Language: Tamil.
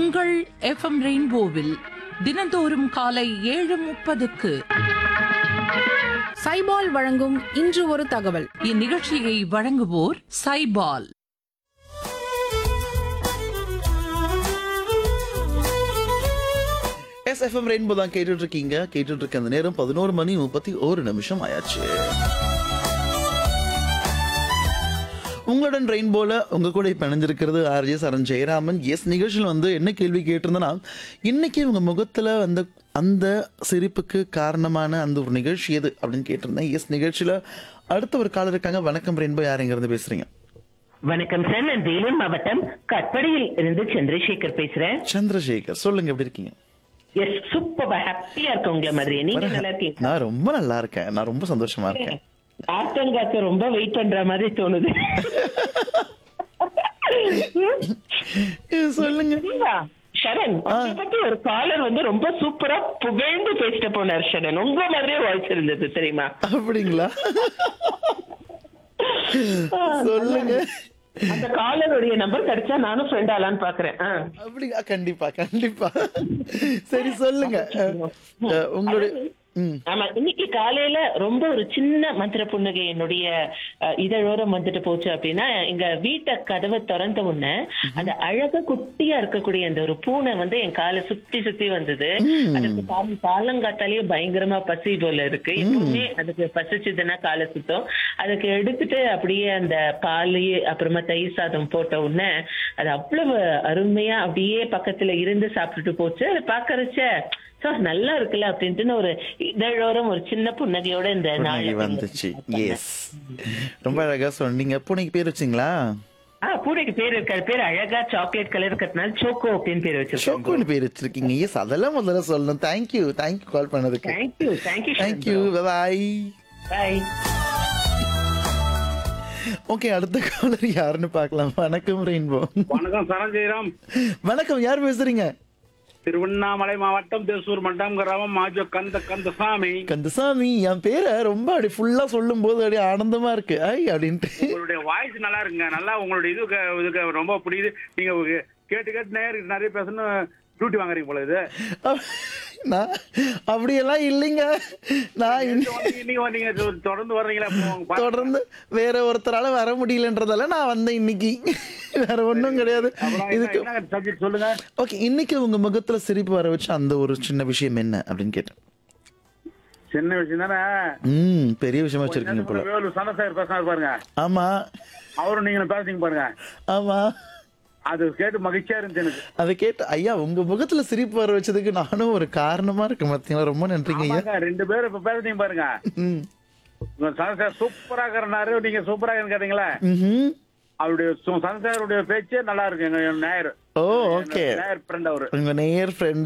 உங்கள் எஃப்எம் ரெயின்போவில் தினந்தோறும் காலை ஏழு முப்பதுக்கு சைபால் வழங்கும் இன்று ஒரு தகவல் இந்நிகழ்ச்சியை வழங்குவோர் சைபால் எஸ் எஃப்எம் ரெயின்போ தான் கேட்டுட்டு இருக்கீங்க கேட்டுட்டு இருக்க அந்த நேரம் பதினோரு மணி முப்பத்தி ஒரு நிமிஷம் ஆயாச்சு உங்களுடன் ரெயின்போல உங்க கூட இப்ப இணைஞ்சிருக்கிறது ஆர்ஜே சரண் ஜெயராமன் எஸ் நிகழ்ச்சியில் வந்து என்ன கேள்வி கேட்டிருந்தேன்னா இன்னைக்கு உங்க முகத்துல அந்த அந்த சிரிப்புக்கு காரணமான அந்த ஒரு நிகழ்ச்சி எது அப்படின்னு கேட்டிருந்தேன் எஸ் நிகழ்ச்சியில அடுத்த ஒரு காலர் இருக்காங்க வணக்கம் ரெயின்போ யார் எங்க இருந்து பேசுறீங்க வணக்கம் சார் நான் வேலூர் மாவட்டம் கட்படியில் இருந்து சந்திரசேகர் பேசுறேன் சந்திரசேகர் சொல்லுங்க எப்படி இருக்கீங்க எஸ் சூப்பர் ஹாப்பியா இருக்கு உங்களை மாதிரி நீங்க நல்லா இருக்கீங்க நான் ரொம்ப நல்லா இருக்கேன் நான் ரொம்ப சந்தோஷமா இருக்கேன் ஆத்தங்காக்க ரொம்ப வெயிட் பண்ற மாதிரி தோணுது இது சொல்லுங்க சரிங்களா? சரண் உங்களை பத்தி ஒரு காலர் வந்து ரொம்ப சூப்பரா புகழ்ந்து பேசிட்டு போனார் சரண் உங்க மாதிரியே வாய்ஸ் இருந்தது தெரியுமா அப்படிங்களா சொல்லுங்க அந்த காலருடைய நம்பர் கிடைச்சா நானும் ஃப்ரெண்ட் ஆலான்னு பாக்குறேன் ஆ. அப்படிங்களா கண்டிப்பா கண்டிப்பா சரி சொல்லுங்க அஹ், அஹ், உங்களுடைய ம் ஆமா இன்னைக்கு காலையில ரொம்ப ஒரு சின்ன மந்திர புன்னகை என்னுடைய அஹ், இதழோரம் வந்துட்டு போச்சு அப்படின்னா எங்க வீட்டை கதவை திறந்த உடனே அந்த அழகா குட்டியா இருக்கக்கூடிய அந்த ஒரு பூனை வந்து என் காலை சுத்தி சுத்தி வந்தது அதுக்கு காலம் காலங்காத்தாலேயே பயங்கரமா பசி போல இருக்கு எப்பவுமே அதுக்கு பசிச்சதுன்னா காலை சுத்தம் அதுக்கு எடுத்துட்டு அப்படியே அந்த பால் அப்புறமா தயிர் சாதம் போட்ட உடனே அது அவ்வளவு அருமையா அப்படியே பக்கத்துல இருந்து சாப்பிட்டுட்டு போச்சு அதை பாக்கறச்ச சோ நல்லா இருக்குல்ல அப்படின்ட்டு ஒரு இதழோரம் ஒரு சின்ன புன்னகையோட இந்த புன்னகை நாள் வந்துச்சு எஸ் ரொம்ப அழகா சொன்னீங்க பூனைக்கு பேர் வச்சிங்களா ஆ பூனைக்கு பேர் இருக்காது பேர் அழகா சாக்லேட் கலர் இருக்கிறதுனால சோக்கோ அப்படின்னு பேர் வச்சிருக்கோம் ஷோக்குன்னு பேர் வச்சிருக்கீங்க எஸ் அதெல்லாம் முதல்ல சொல்லணும் தேங்க்யூ தேங்க்யூ கால் பண்ணதுக்கு thank you thank you thank you bye bye okay அடுத்த காலர் யாருன்னு பார்க்கலாம் வணக்கம் ரெயின்போ வணக்கம் சரஞ்சயராம் வணக்கம் யார் பேசுறீங்க திருவண்ணாமலை மாவட்டம் தேசூர் மண்டம் கிராமம் மாஜோ கந்த கந்தசாமி கந்தசாமி என் பேரை ரொம்ப அப்படி ஃபுல்லா சொல்லும் போது அப்படியே ஆனந்தமா இருக்கு ஐ அப்படின்ட்டு உங்களுடைய வாய்ஸ் நல்லா இருக்குங்க நல்லா உங்களுடைய இது க- இதுக்கு ரொம்ப பிடிக்குது நீங்க ஒரு கேட்டு கேட்டு நேருக்கு நிறைய பேசணும் டியூட்டி வாங்குறீங்க போல இது அப்~ நான் அப்படியெல்லாம் இல்லைங்க நான் இன்னி- இன்னைக்கு வந்தீங்க தொ- தொடர்ந்து வர்றீங்களா அப்போ உங்க பா- தொடர்ந்து வேற ஒருத்தரால வர முடியலன்றதால நான் வந்தேன் இன்னைக்கு வேற ஒண்ணும் கிடையாது அப்புறம் என்ன- இதுக்கு என்ன சப்ஜெக்ட் சொல்லுங்க ஓகே இன்னைக்கு உங்க முகத்துல சிரிப்பு வர வச்ச அந்த ஒரு சின்ன விஷயம் என்ன அப்படின்னு கேட்டேன் சின்ன விஷயம் தானே ம் பெரிய விஷயமா வச்சிருக்கீங்க போல வேலூர் சந்திரசேகர் பேசினார் பாருங்க ஆமா அவரும் நீங்களும் பேசுறீங்க பாருங்க ஆமா அது கேட்டு மகிழ்ச்சியா இருந்துச்சு எனக்கு அதை கேட்டு ஐயா உங்க முகத்துல சிரிப்பு வர வச்சதுக்கு நானும் ஒரு காரணமா இருக்கேன் பாத்தீங்களா ரொம்ப நன்றிங்க ஐயா ஆமாங்க, ரெண்டு பேரும் இப்ப பேசுறீங்க பாருங்க ம் உங்க சந்திரசேகர் சூப்பரா இருக்கிறனாரு நீங்க சூப்பரா கேட்டீங்களா ம்ஹும். அவருடைய சு- சந்திரசேகருடைய பேச்சே நல்லா இருக்கு எங்க நேயர் ஓ ஓகே நேயர் ஃப்ரெண்ட் அவரு உங்க நேயர் ஃப்ரெண்ட்